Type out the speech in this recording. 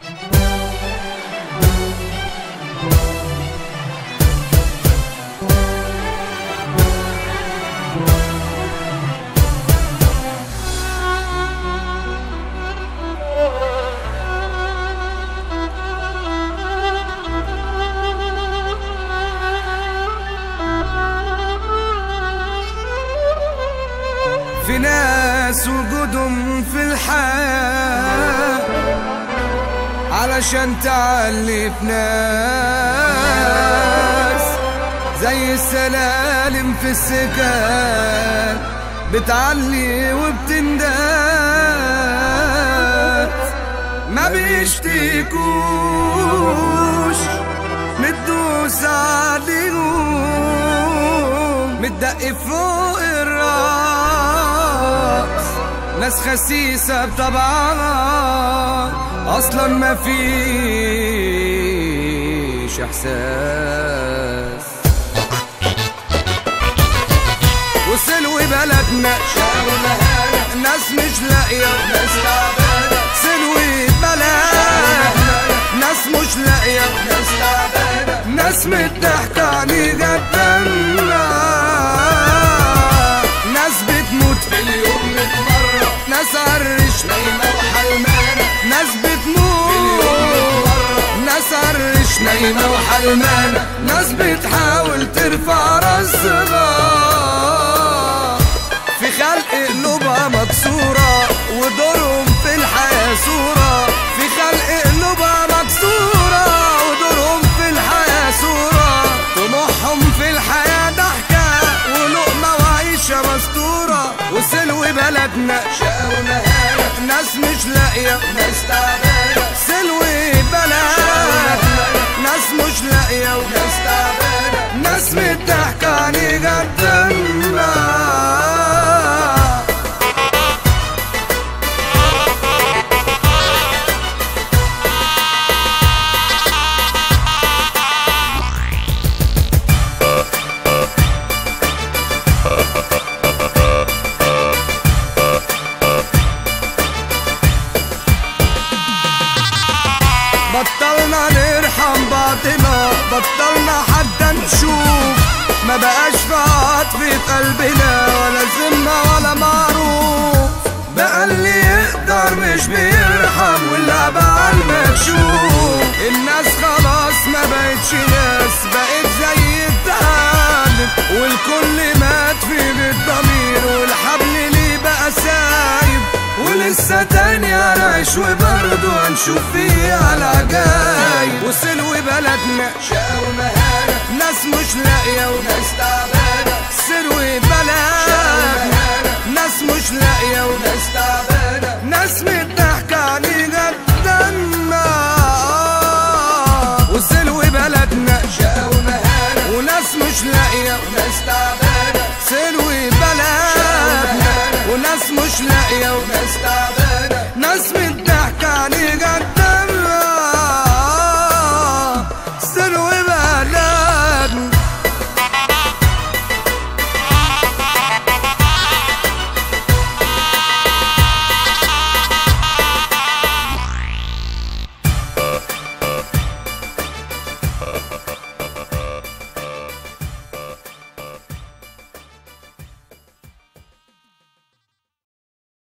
في ناس وجودهم في الحياة علشان تعلي في ناس زي السلالم في السكان بتعلي وبتنداس ما بيشتكوش متدوس عليهم متدق فوق الراس ناس خسيسة بطبعها أصلا ما فيش إحساس وسلو بلدنا ناس مش لاقية ناس تعبانة سلو بلدنا ناس مش لاقية ناس تعبانة ناس متضحكة عليه جدنا ناس بتموت في اليوم مية مرة ناس عرش نايمة وحلمانة ناس بتموت ناس عرش نايمة وحلمانة ناس بتحاول ترفع راسها في خلق قلوبها مكسورة ودورهم في الحياة صورة في خلق قلوبها مكسورة ودورهم في الحياة صورة طموحهم في الحياة ضحكة ولقمة وعيشة مستورة وسلو بلدنا شقا ومهانة ناس مش لاقية ناس تعبانة سلو بلدنا ناس مش لاقية وناس تعبانة ناس متضحكة عليه جدنا بطلنا نرحم بعضنا بطلنا حتى نشوف ما بقاش في عطف في قلبنا ولا ذمة ولا معروف بقى اللي يقدر مش بيرحم واللعب على المكشوف الناس خلاص ما بقتش ناس بقت زي التعلم والكل مات في بالضمير والحبل ليه بقى سايب ولسه تاني هنعيش وبرضه هنشوف فيها العجايب وسلو بلدنا شقا ومهانة ناس مش لاقية وناس تعبانة سلو بلدنا ناس مش لاقية وناس تعبانة ناس متضحكة علينا الدنا وسلو بلدنا شقا ومهانة وناس مش لاقية وناس تعبانة سلو بلدنا وناس مش لاقية وناس تعبانة